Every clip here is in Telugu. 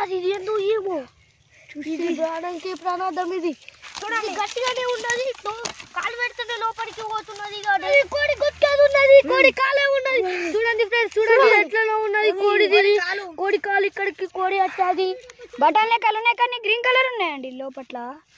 ఉన్నది ఇది ఎందుకు ఏమో ఇది ప్రాణానికి ప్రాణార్థం ఇది చూడండి గట్టిగానే ఉన్నది తో- కాలు పెడుతుంటే లోపలికి పోతున్నది ఇక కోడి గొత్తది ఉన్నది కోడి కాలే ఉన్నది చూడండి ఫ్రెండ్స్ చూడండి ఎట్లా ఉన్నది కోడి కోడి కాలు ఇక్కడికి కోడి వచ్చాది బటన్ లెక్కలు ఉన్నాయి కానీ గ్రీన్ కలర్ ఉన్నాయండి లోపట్ల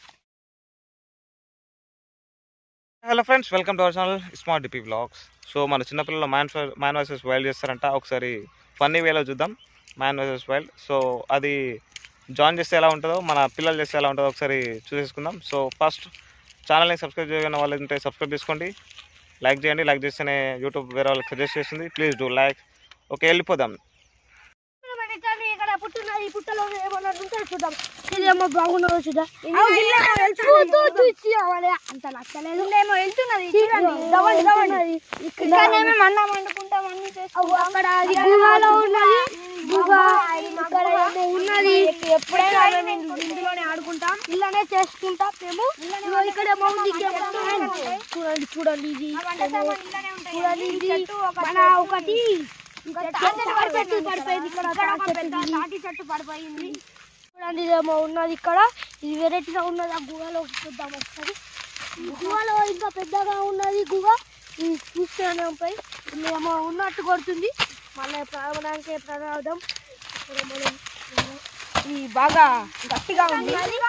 hello friends welcome to our channel smart DP blogs so మన చిన్నపిల్లలు మ్యాన్ మ్యాన్ వర్సెస్ వైల్డ్ చేస్తారంట ఒకసారి ఫన్నీ వేలో చూద్దాం మ్యాన్ వర్సెస్ వైల్డ్ సో అది జాయిన్ చేస్తే ఎలా ఉంటుందో మన పిల్లలు చేస్తే ఎలా ఉంటుందో ఒకసారి చూసేసుకుందాం సో ఫస్ట్ ఛానల్ని సబ్స్క్రైబ్ చేయని వాళ్ళు ఉంటే సబ్స్క్రైబ్ చేసుకోండి లైక్ చేయండి లైక్ చేస్తేనే యూట్యూబ్ వేరే వాళ్ళకి సజెస్ట్ చేస్తుంది ప్లీజ్ డూ లైక్ ఓకే వెళ్ళిపోదాం చూడండి, ఇక్కడ పుట్టున్నది పుట్టలో ఏమన్నా ఉంటే చూద్దాం ఇదేమో బాగున్నదో చూద్దాం చూస్తూ చూసి అవ్వాలి. అంత నచ్చలేదు ఏమో వెళ్తున్నది చూడండి, దవండి, దవండి. ఇక్కడనేమో మన్నా వండుకుంటాం అన్ని అవ్వ, అక్కడ అది గుహలో ఉన్నది గుహ ఇక్కడ ఏమో ఉన్నది ఎప్పుడైనా మేము ఇందులోనే ఆడుకుంటాం ఇలానే చేసుకుంటాం మేము ఇదిగో ఇక్కడ ఏమో ఉంది ఇంకేమో ఉన్నాయి. చూడండి చూడండి ఇది ఏమో చూడండి ఇది మన ఒకటి తాటి చెట్టు పడిపోయింది ఇక్కడ తాటి చెట్టు పడిపోయింది చూడండి ఇదేమో ఉన్నది ఇక్కడ ఇది వెరైటీగా ఉన్నది ఆ గుహలో చూద్దాం ఒకసారి ఈ గుహలో ఇంకా పెద్దగా ఉన్నది గుహ ఇది చూస్తూనే పోయి ఏమో ఉన్నట్టు కొడుతుంది మళ్ళీ ప్రాణానికి ప్రమాదం ఇక్కడ మనం ఇది బాగా గట్టిగా ఉంది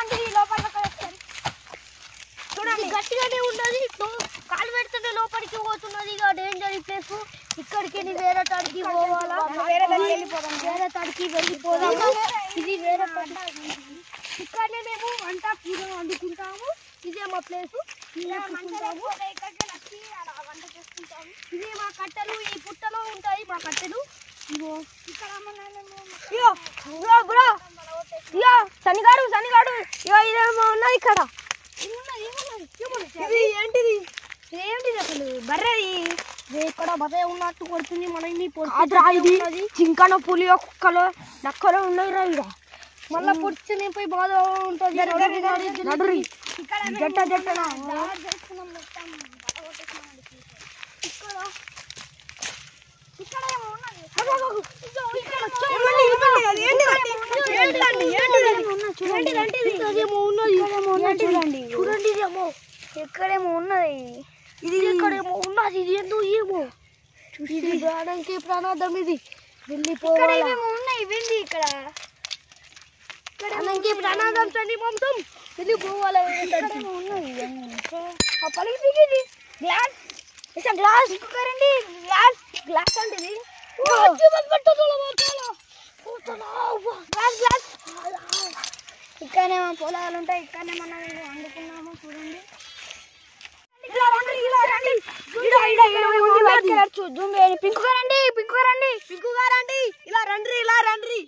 చూడండి గట్టిగానే ఉన్నది తో- కాలు పెడుతుంటే లోపలికి పోతున్నది ఇక డేంజర్ ఈ ప్లేస్ ఇక్కడికి వెళ్ళి వేరే తాడికి పోవాలా వేరే దానికి వెళ్ళిపోదాం. వేరే తాడికి వెళ్ళిపోదాము ఇది వేరే తాడి ఇక్కడనే మేము వంట కూర వండుకుంటాము ఇదే మా ప్లేస్ వండుకుంటాము ఇది మా కట్టెలు ఈ పుట్టలో ఉంటాయి మా కట్టెలు ఇగో ఇక్కడ ఇగో ఇగో బ్రో ఇగో శనిగాడు శనిగాడు ఇగో ఇదేమో ఉన్నది ఇక్కడ ఇది ఏంటిది ఇది ఏంటిది అసలు బర్రెది ఇది ఇక్కడ బతే ఉన్నట్టు కొడుతుంది మన ఇన్ని కాదురా ఇది జింకనో పులియో కుక్కలో నక్కలో ఉన్నాయి రా ఇక మళ్ళా పొడిచి పోయి బాధ ఉంటుంది నడురి జట్ట జట్టన చూడండి చూడండి ఇదేమో ఎక్కడేమో ఉన్నది ఇది ఇక్కడేమో ఉన్నది ఇది ఏందో ఏమో ఇది ప్రాణానికి ప్రాణార్థం ఇది వెళ్ళిపోవాలి ఇక్కడేమో ఉన్నాయి వెళ్ళి ఇక్కడ ప్రాణానికి ప్రాణార్థం చండి మొత్తం వెళ్ళిపోవాలి ఇక్కడేమో ఉన్నది ఆ పలికి దిగింది గ్లాస్ ఇట్లా గ్లాస్ ఇంకొకరండి గ్లాస్ గ్లాస్ అంటే ఇది గ్లాస్ గ్లాస్ ఇక్కడనే మా పొలాలు ఉంటాయి ఇక్కడనే మనం ఇవి వండుకున్నాము చూడండి ఇలా రండి ఇలా రండి ఇడ ఇడ ఇడ ఉంది వైట్ కలర్ చూ జూమ్ చేయండి పింక్ రండి పింక్ రండి పింక్ రండి ఇలా రండి ఇలా రండి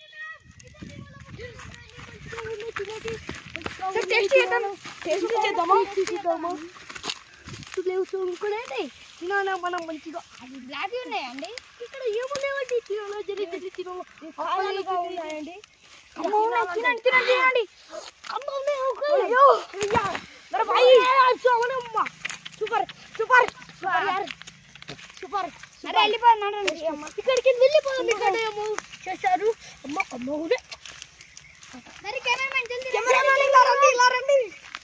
టేస్ట్ చేద్దాం టేస్ట్ చేద్దామా చూద్దామా లేవు చూడుకునేది తినాలా మనం మంచిగా అది బ్లాక్ ఉన్నాయండి ఇక్కడ ఏమున్నాయండి తినాలా జరి జరి తినాలా కాయలుగా ఉన్నాయండి అమ్మ ఉన్నాయి తినండి తినండి తినండి అమ్మ ఉన్నాయి ఒక అయ్యో అయ్యా మరి భాయ్ సోమనమ్మ సూపర్ సూపర్ సూపర్ యార్ సూపర్ అరే వెళ్ళిపోయి నడండి అమ్మ ఇక్కడికి వెళ్ళిపోదాం ఇక్కడ ఏమో చేశారు అమ్మ అమ్మ కూడా మరి కెమెరామెన్ జల్దీ కెమెరామెన్ ఇలా రండి ఇలా రండి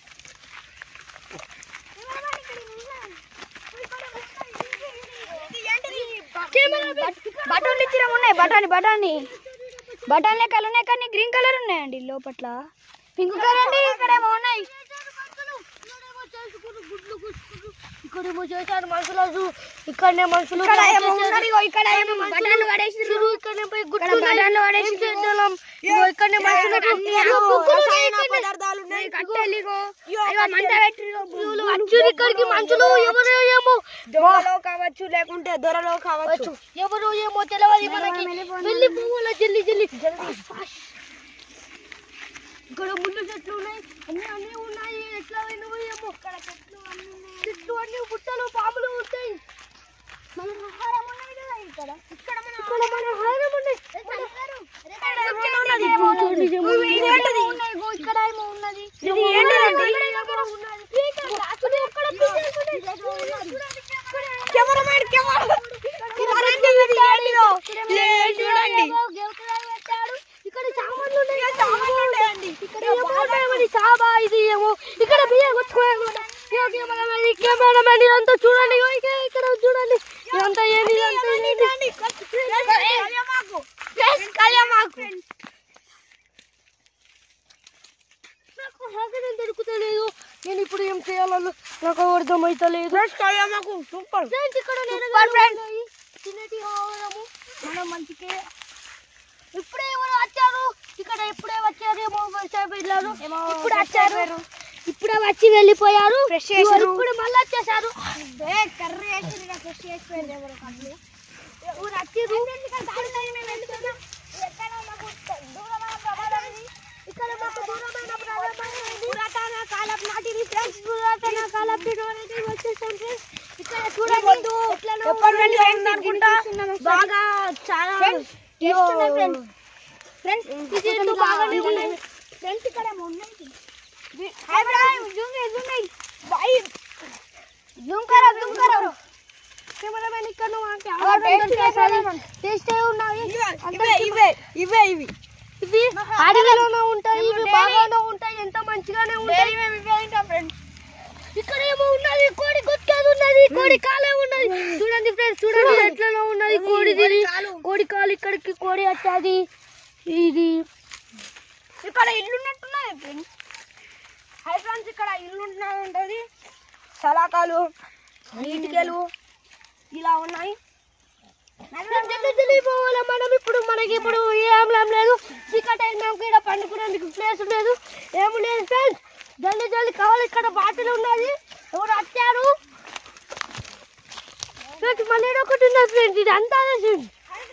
బటన్లు ఇచ్చినా ఉన్నాయి బటాని బటాని బటాన్ లెక్కలు ఉన్నాయి కానీ గ్రీన్ కలర్ ఉన్నాయండి లోపట్ల పింక్ కలర్ అండి ఇక్కడేమో ఉన్నాయి ఇక్కడేమో చేశారు మనుషులు ఇక్కడనే మనుషులు ఇక్కడ ఏమో ఉన్నారు ఇగో ఇక్కడ ఏమో బటాన్లు పడేసిర్రు ఇక్కడనే పోయి ఇక్కడ గుడ్లు బటాన్లు పడేసి ఇగో ఇక్కడనే మనుషులు ఇగో కుక్కలు ఉన్నాయి ఇక్కడనే. పదార్థాలు ఉన్నాయి కట్టెలు ఇగో ఇగో మంట పెట్టి ఇగో వచ్చారు ఇక్కడికి మనుషులు ఎవరో ఏమో దొరలో కావచ్చు లేకుంటే దొరలో కావచ్చు ఎవరో ఏమో తెలియదు మనకి వెళ్ళి పోవాలా జల్లి జల్లి ఇక్కడ ముందు చెట్లు ఉన్నాయి అన్ని అన్ని ఉన్నాయి ఎట్లా అయినవో ఏమో ఇక్కడ చెట్లు అన్ని ఉన్నాయి చెట్లు అన్ని పుట్టలు పాములు ఉంటాయి మన ఆహారం ఉన్నది కదా ఇక్కడ ఇక్కడ మన ఇక్కడ మన హారం ఉన్నాయి ఇక్కడ ఏమో ఉన్నది. చూడండి, ఏమో ఇది ఉన్నది. ఏంటిది? ఇగో ఇక్కడ ఏమో ఉన్నది ఇది ఏంటిదండి? కెమెరామెన్ కెమెరా ఇలా రండి ఇది ఏంటిదో ఇది చూడండి ఇక్కడ సామాన్లు నాకు ఆకలి దొరుకుతలేదు నేను ఇప్పుడు ఏం చేయాలో నాకు అర్థమైతలేదు మాకు సూపర్ ఫ్రెండ్స్ ఇక్కడ నేను తినేటి ఆహారము మనం మంచిగా ఇప్పుడే ఎవరు వచ్చారు ఇక్కడ ఇప్పుడే వచ్చారేమో వ్యవసాయ పిల్లలు ఇప్పుడు వచ్చారు ఇప్పుడే వచ్చి వెళ్ళిపోయారు Fresh ఇవాళ చేశారు. ఇప్పుడు మళ్ళీ వచ్చేసారు కర్రీ వేసింది ఫ్రెష్ చేసిపోయింది ఎవరు కళ్ళు ఊరు వచ్చిర్రు. ఇక్కడ మాకు దూరమైన ప్రదేశం ఉంది. పురాతన కాలపు నాటిది ఫ్రెండ్స్ పురాతన కాలపు నాటిది వచ్చేసాం ఫ్రెండ్స్ ఇక్కడ చూడండి ఎట్లనో ఎప్పటి నుండి ఉన్నాయి. పోయింది అనుకుంటా బాగా చాలా ఫ్రెండ్స్ ఫ్రెండ్స్ ఇది ఇల్లు బాగానే ఉన్నాయి ఫ్రెండ్స్ ఇక్కడ ఏమో ఉన్నాయి హాయ్ బ్రో జూమ్ జూమ్ బాయ్ జూమ్ కరో జూమ్ కరో కెమెరామెన్ ఇక్కడ మనకి ఆ, ఆర్డర్ taste దొరికేసారి చేసేది. టేస్ట్ ఏ ఉన్నాయి ఇవే ఇవే ఇవే ఇవి ఇవి అడవిలోనే ఉంటాయి ఇవి బాగానే ఉంటాయి ఎంత మంచిగానే ఉంటాయి డైలీ మేము ఇవే తింటాం ఫ్రెండ్స్ ఇక్కడ ఏమో ఉన్నది కోడి గుట్టేది ఉన్నది కోడి కాలే ఉన్నది చూడండి ఫ్రెండ్స్ చూడండి ఎట్లలో ఉన్నది కోడి తిని కోడి కాలు ఇక్కడికి కోడి వచ్చాది ఇది ఇక్కడ ఇల్లు ఉన్నట్టున్నది ఫ్రెండ్స్ హై ఫ్రెండ్స్ ఇక్కడ ఇల్లు ఉంటున్నది ఉంటుంది సలాకాలు నీటికెలు ఇలా ఉన్నాయి జల్ది జల్ది పోవాలి మనం ఇప్పుడు మనకి ఇప్పుడు ఏం లేం లేదు చీకటి అయింది మాకు ఇక్కడ పండుకునేందుకు ప్లేస్ లేదు ఏమి లేదు ఫ్రెండ్స్ జల్ది జల్ది కావాలి ఇక్కడ బాటిల్ ఉన్నది ఎవరు వచ్చారు ఫ్రెండ్స్ మళ్ళీ ఈడ ఒకటి ఉన్నది ఫ్రెండ్స్ ఇది అంతా ఫ్రెండ్స్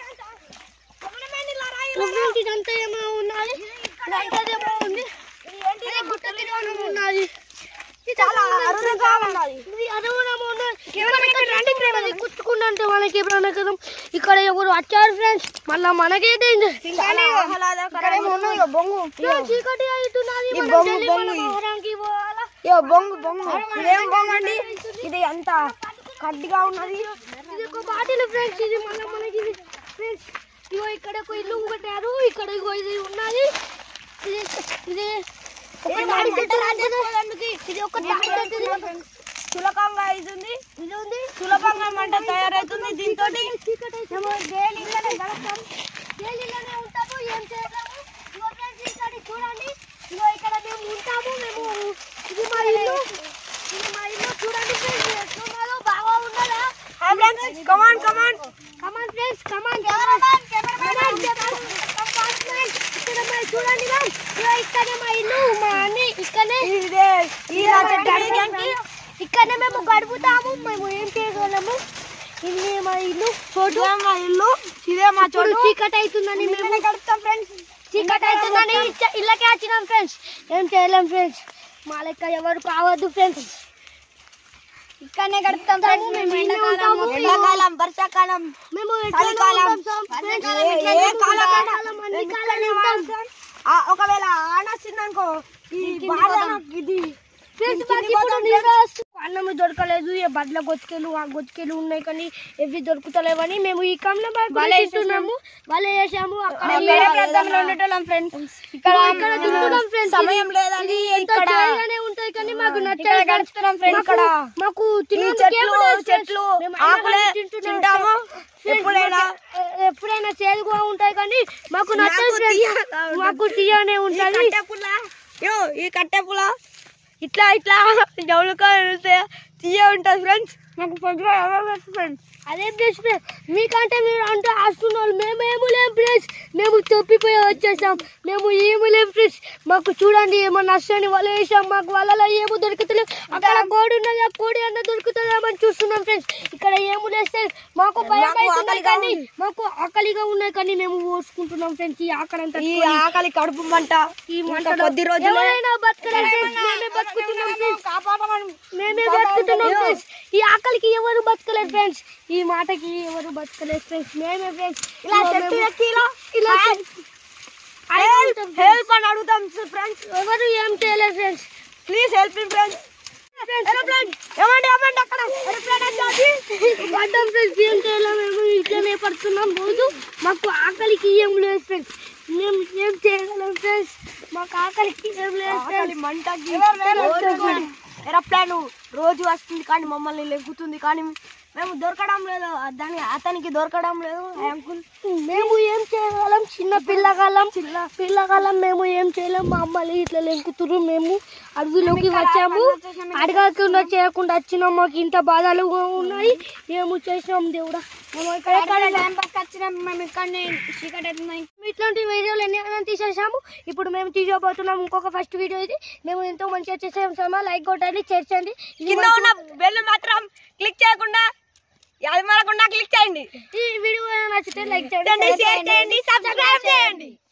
ఫ్రెండ్స్ ఇదంతా ఏమో ఉన్నది ఇదంతా ఏమో ఉంది అదే గుట్ట తిరువనం ఉన్నది ఇది చాలా ఉన్నది అరుదుగా ఉన్నది ఇది అరువునము ఉన్నది. ఇక్కడ రండి ఫ్రెండ్స్ కుట్టుకుంటే మనకి ఎప్పుడన్నా కదా ఇక్కడ ఎవరు వచ్చారు ఫ్రెండ్స్ మళ్ళా మనకే డేంజర్ చాలా ఆహ్లాదకరంగా ఉన్నది ఇగో బొంగు చీకటి అవుతున్నది ఈ మనం బొంగు, జల్ది బొంగు మనం ఇది. ఆహారానికి పోవాలా ఇగో బొంగు బొంగు ఇదేం బొంగు అండి ఇది అంత కడ్డిగా ఉన్నది ఇది ఒక బాటిల్ ఫ్రెండ్స్ ఇది మళ్ళీ మనకి ఫ్రెండ్స్ ఇగో ఇక్కడ ఒక ఇల్లు పెట్టారు ఇక్కడ ఇగో ఇది ఉన్నది ఇది ఇది ఒక ఇది తాడి మన చెట్టు మంటలు లాంటిది. ఇది ఒక తాడి చెట్టు ఇది. సులభంగా అవుతుంది ఇది ఉంది సులభంగా మంట తయారవుతుంది దీంతో చీకటి అవుతుంది. డైలీ ఇళ్ళనే గడుపుతాం డైలీలోనే ఉంటాము ఏం చేయలేము ఇగో ఫ్రెండ్స్ ఇక్కడ చూడండి ఇగో ఇక్కడ మేము ఉంటాము మేము ఇది మా ఇల్లు ఇది మా ఇల్లు చూడండి ఫ్రెండ్స్ ఎట్లున్నదో బాగా ఉన్నదా hi friends come on come on come on friends come on cameraman cameraman ఇక్కడ మా చూడండి మ్యామ్ ఇగో ఇక్కడే మా ఇల్లు మా అన్ని ఇక్కడనే ఇదే ఈ నా చెట్టు ఎక్కి ఇక్కడనే మేము గడుపుతాము మేము ఏం చేయగలము ఇది మా ఇల్లు చోటు ఇదే మా ఇల్లు ఇదే మా ఇప్పుడు చోటు చీకటి అవుతుందని మేము ఇక్కడనే గడుపుతాం ఫ్రెండ్స్ చీకటి అవుతుందని ఇచ్చ- ఇళ్ళకే వచ్చినాం ఫ్రెండ్స్ ఏం చేయలేం ఫ్రెండ్స్ మా లెక్క ఎవరు కావద్దు ఫ్రెండ్స్ ఇక్కడనే గడుపుతాం ఫ్రెండ్స్ మేము ఇన్నే ఎండాకాలం ఉంటాము. ఎండాకాలం వర్షాకాలం మేము చలికాలం. చలికాలం ఏ- ఏ కాలం అయినా అన్ని ఎక్కడనే కాలాలు వాడతాం. ఉంటాం ఆ, ఒకవేళ ఆన వచ్చిందనుకో ఈ బాధ ఇది ఫ్రెండ్స్ కిందికి మాకు ఇప్పుడు పోతాం నీరు వస్తు- అన్నం దొరకలేదు ఏ బడ్ల గొచ్చుకెళ్ళు ఆ గొచ్చుకెళ్ళు ఉన్నాయి కానీ ఎవి దొరుకుతలేవని మేము ఈ కమ్మ వల వేస్తున్నాము వల వేసాము అక్కడ ఆ, వేరే ప్రాంతంలో ఉండేటోళ్ళం ఫ్రెండ్స్ ఇక్కడ ఇక్కడ తింటున్నాం ఫ్రెండ్స్ సమయం లేదని ఇక్కడ ఇక్కడ చేయాలనే ఉంటాయి కానీ మాకు ఇక్కడ నచ్చదు గడుపుతున్నాం ఫ్రెండ్స్ ఇక్కడ మాకు ఈ తినేందుకు చెట్లు ఏమీ లేదు friends. చెట్లు మేము అయినా ఆకులే కానీ తింటున్నాం తింటాము friends. ఎప్పుడైనా ఎ- ఎప్పుడైనా చేదుగా ఉంటాయి కానీ మాకు నచ్చదు నాకు friends. తీయగా ఉంటుంది. మాకు తీయనే ఈ ఉంటుంది కట్టె పుల్ల యో ఈ కట్టె పుల్ల ఇట్లా ఇట్లా జవులుగా తీయ ఉంటుంది ఫ్రెండ్స్ మాకు పొద్దుగా ఎవరు ఫ్రెండ్స్ అదే ప్లేస్ ఫ్రెండ్స్ మీకంటే మీరు అంటే ఆస్తున్నారు మేమేమో లేం ఫ్రెండ్స్ మేము తప్పిపోయి వచ్చేసాం మేము ఏమో లేం ఫ్రెండ్స్ మాకు చూడండి ఏమో నష్టని వల వేసాం మాకు వలలో ఏమో దొరుకుతలేవు అక్కడ కోడి ఉన్నది ఆ కోడి అన్న దొరుకుతుందేమని చూస్తున్నాం ఫ్రెండ్స్ ఇక్కడ ఏమో లేస్తే మాకు భయం మాకు అవుతుంది ఆకలిగా కానీ ఉంది. మాకు ఆకలిగా ఉన్నాయి కానీ మేము ఓసుకుంటున్నాం ఫ్రెండ్స్ ఈ ఆకలి అంతా ఈ ఆకలి కడుపు మంట ఈ ఇంకా మంటలో కొద్ది రోజులే ఎవరైనా బతకలేరు friends. మేమే బతుకుతున్నాం ఫ్రెండ్స్ కాపాడమని మేమే బతుకుతున్నాం ఫ్రెండ్స్ ఈ ఆకలికి ఎవరు బతకలేదు ఫ్రెండ్స్ ఈ మాటకి ఎవరు బతకలేదు ఫ్రెండ్స్ మేమే ఫ్రెండ్స్ ఇలా చెట్టు ఎక్కి ఇలా ఇలా హెల్ప్ హెల్ప్ అని అడుగుతాం ఫ్రెండ్స్ ఎవరు ఏం చేయలేదు friends please help me friends aeroplane ఏమండి ఏమండి అక్కడ ఏరోప్లేన్ వచ్చి పడ్డాం ఫ్రెండ్స్ ఏం చేయలేము మేము ఇట్లనే పడుతున్నాం రోజు మాకు ఆకలికి ఏం లేదు ఫ్రెండ్స్ మేము ఏం చేయగలం ఫ్రెండ్స్ మాకు ఆకలికి ఏం లేదు ఆకలి ఫ్రెండ్స్ మంటకి రోజు ఏరోప్లేన్ రోజు వస్తుంది కానీ మమ్మల్ని లెగ్గుతుంది కానీ మేము దొరకడం లేదు దాని అతనికి దొరకడం లేదు అంకుల్ మేము ఏం చేయగలం చిన్న పిల్లగాలం చిన్న పిల్లగాలం మేము ఏం చేయలేం మా అమ్మలు ఇట్లా లెంకుతురు మేము అడవిలోకి వచ్చాము అడగకుండా చేయకుండా వచ్చినాం మాకు ఇంత బాధలు ఉన్నాయి మేము చేసినాం దేవుడా మేము ఇక్కడ టైం పాస్ వచ్చినాం మేము ఇక్కడ చీకటి అవుతుంది ఇట్లాంటి వీడియోలు ఎన్ని అయినా తీసేసాము ఇప్పుడు మేము తీసుకోబోతున్నాం ఇంకొక ఫస్ట్ వీడియో ఇది మేము ఎంతో మంచిగా చేసాము సమా లైక్ కొట్టండి చేర్చండి ఇది కింద మంచి- ఉన్న బెల్ మాత్రం క్లిక్ చేయకుండా అది మారకుండా క్లిక్ చేయండి ఈ వీడియో నచ్చితే లైక్ చేయండి షేర్ చేయండి సబ్స్క్రైబ్ చేయండి